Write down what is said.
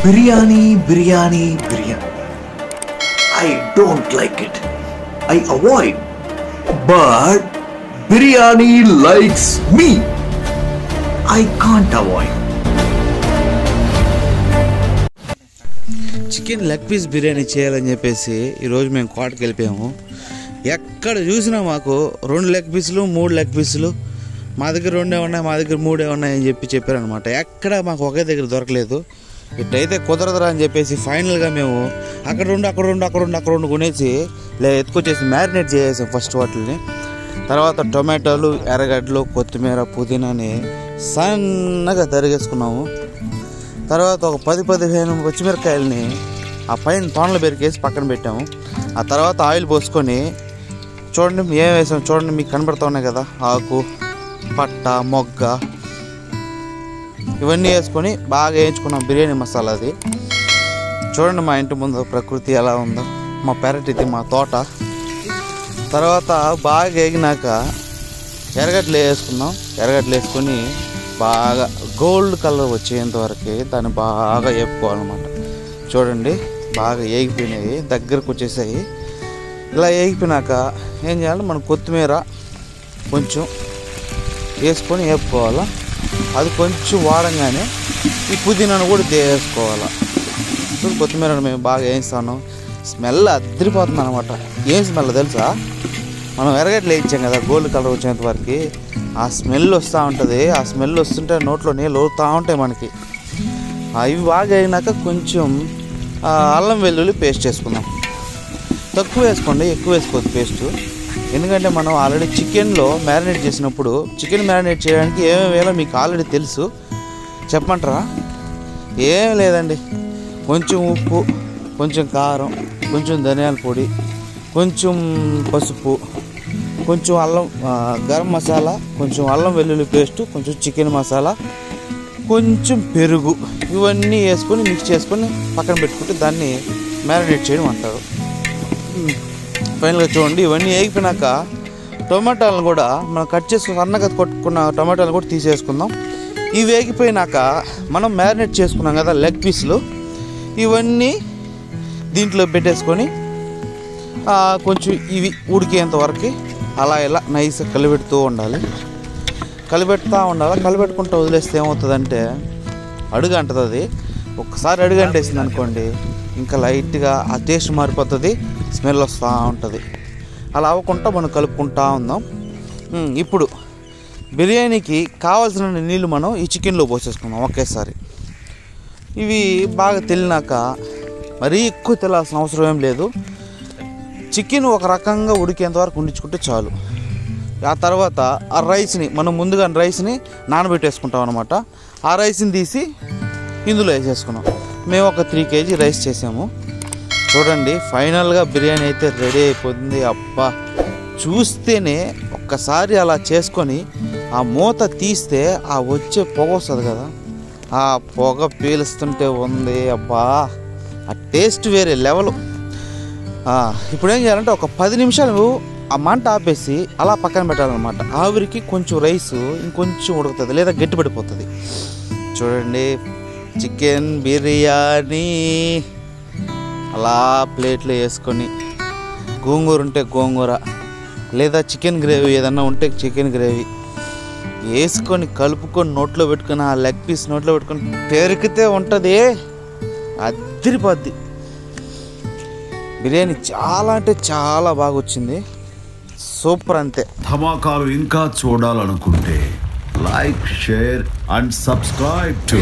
biryani biryani biryani I don't like it I avoid but biryani likes me I can't avoid chicken leg piece biryani చేయాలని చెప్పేసి ఈరోజు మేము కోటకి వెళ్ళిపోయాము ఎక్కడ చూసినా మాకు రెండు లెగ్ పీసులు మూడు లెగ్ పీసులు మా దగ్గర రెండే ఉన్నాయి మా దగ్గర మూడే ఉన్నాయి అని చెప్పి చెప్పారనమాట ఎక్కడ మాకు ఒకే దగ్గర దొరకలేదు ఇట్టయితే కుదరదురా అని చెప్పేసి ఫైనల్గా మేము అక్కడ రెండు అక్కడ రెండు అక్కడ రెండు అక్కడ రెండు కొనేసి లే ఎత్తుకొచ్చేసి మ్యారినేట్ చేసేసాం ఫస్ట్ వాటిని తర్వాత టొమాటోలు ఎర్రగడ్డలు కొత్తిమీర పుదీనాని సన్నగా తరిగేసుకున్నాము తర్వాత ఒక పది పదిహేను పచ్చిమిరకాయలని ఆ పైన తోనలు పెరికేసి పక్కన పెట్టాము ఆ తర్వాత ఆయిల్ పోసుకొని చూడండి ఏం వేసాం చూడండి మీకు కనబడుతూ ఉన్నాయి కదా ఆకు పట్ట మొగ్గ ఇవన్నీ వేసుకొని బాగా వేయించుకున్నాం బిర్యానీ మసాలా అది చూడండి మా ఇంటి ముందు ప్రకృతి ఎలా ఉందో మా పెరట్ ఇది మా తోట తర్వాత బాగా వేగినాక ఎర్రగడ్డలు వేసుకున్నాం ఎర్రగడ్డలు వేసుకొని బాగా గోల్డ్ కలర్ వచ్చేంత వరకు దాన్ని బాగా వేపుకోవాలన్నమాట చూడండి బాగా ఏగిపోయినాయి దగ్గరకు వచ్చేసాయి ఇలా ఏగిపోయినాక ఏం చేయాలి మనం కొత్తిమీర కొంచెం వేసుకొని వేపుకోవాలా అది కొంచెం వాడంగానే ఈ పుదీనాను కూడా వేసుకోవాలా చూడు కొత్తిమీర మేము బాగా వేయిస్తాను స్మెల్ అద్దరిపోతుంది అనమాట ఏం స్మెల్ తెలుసా మనం ఎర్రగడ్డలు వేయించాం కదా గోల్డ్ కలర్ వచ్చేంత వరకు ఆ స్మెల్ వస్తూ ఉంటుంది ఆ స్మెల్ వస్తుంటే నోట్లో నీళ్ళు ఊరుతూ ఉంటాయి మనకి ఆ ఇవి బాగా అయినాక కొంచెం ఆ, అల్లం వెల్లుల్లి పేస్ట్ చేసుకుందాం తక్కువ వేసుకోండి ఎక్కువ వేసుకోవద్దు పేస్ట్ ఎందుకంటే మనం ఆల్రెడీ చికెన్లో మ్యారినేట్ చేసినప్పుడు చికెన్ మ్యారినేట్ చేయడానికి ఏమేమి వేయాలో మీకు ఆల్రెడీ తెలుసు చెప్పమంటారా ఏం లేదండి కొంచెం ఉప్పు కొంచెం కారం కొంచెం ధనియాల పొడి కొంచెం పసుపు కొంచెం అల్లం ఆ, గరం మసాలా కొంచెం అల్లం వెల్లుల్లి పేస్ట్ కొంచెం చికెన్ మసాలా కొంచెం పెరుగు ఇవన్నీ వేసుకొని మిక్స్ చేసుకొని పక్కన పెట్టుకుంటే దాన్ని మ్యారినేట్ చేయడం అంటారు ఫైనల్గా చూడండి ఇవన్నీ వేగిపోయినాక టొమాటోలను కూడా మనం కట్ చేసుకుని సన్నగా కొట్టుకున్న టొమాటోలు కూడా తీసేసుకుందాం ఇవి వేగిపోయినాక మనం మ్యారినేట్ చేసుకున్నాం కదా లెగ్ పీసులు ఇవన్నీ దీంట్లో పెట్టేసుకొని ఆ, కొంచెం ఇవి ఉడికేంత వరకు అలా ఇలా నైస్గా కలిపెడుతూ ఉండాలి కలిపెడుతూ ఉండాలి కలిపెట్టుకుంటూ వదిలేస్తే ఏమవుతుందంటే అడుగు అంటది అది ఒక్కసారి అడుగు అంటేసింది అనుకోండి ఇంకా లైట్గా ఆ టేస్ట్ మారిపోతుంది స్మెల్ వస్తూ ఉంటుంది అలా అవ్వకుండా మనం కలుపుకుంటా ఉందాం ఉమ్, ఇప్పుడు బిర్యానీకి కావాల్సిన నీళ్ళు మనం ఈ చికెన్లో పోసేసుకుందాం ఒకేసారి ఇవి బాగా తెలినాక మరీ ఎక్కువ తెలాల్సిన అవసరం ఏం లేదు చికెన్ ఒక రకంగా ఉడికేంత వరకు ఉండించుకుంటే చాలు ఆ తర్వాత ఆ రైస్ని మనం ముందుగా రైస్ని నానబెట్టేసుకుంటాం అనమాట ఆ రైస్ని తీసి ఇందులో వేసేసుకున్నాం మేము ఒక త్రీ కేజీ రైస్ చేసాము చూడండి ఫైనల్గా బిర్యానీ అయితే రెడీ అయిపోతుంది అబ్బా చూస్తేనే ఒక్కసారి అలా చేసుకొని ఆ మూత తీస్తే ఆ వచ్చే పొగ వస్తుంది కదా ఆ పొగ పీలుస్తుంటే ఉంది అబ్బా ఆ టేస్ట్ వేరే లెవెల్ ఇప్పుడు ఏం చేయాలంటే ఒక పది నిమిషాలు ఆ మంట ఆపేసి అలా పక్కన పెట్టాలన్నమాట ఆవిరికి కొంచెం రైస్ ఇంకొంచెం ఉడుకుతుంది లేదా గట్టిపడిపోతుంది చూడండి చికెన్ బిర్యానీ అలా ప్లేట్లో వేసుకొని గోంగూర ఉంటే గోంగూర లేదా చికెన్ గ్రేవీ ఏదన్నా ఉంటే చికెన్ గ్రేవీ వేసుకొని కలుపుకొని నోట్లో పెట్టుకొని ఆ లెగ్ పీస్ నోట్లో పెట్టుకొని పెరికితే ఉంటుంది అద్దరిపోద్ది బిర్యానీ చాలా అంటే చాలా బాగా వచ్చింది సూపర్ అంతే ధమాకాలు ఇంకా చూడాలనుకుంటే like share and subscribe to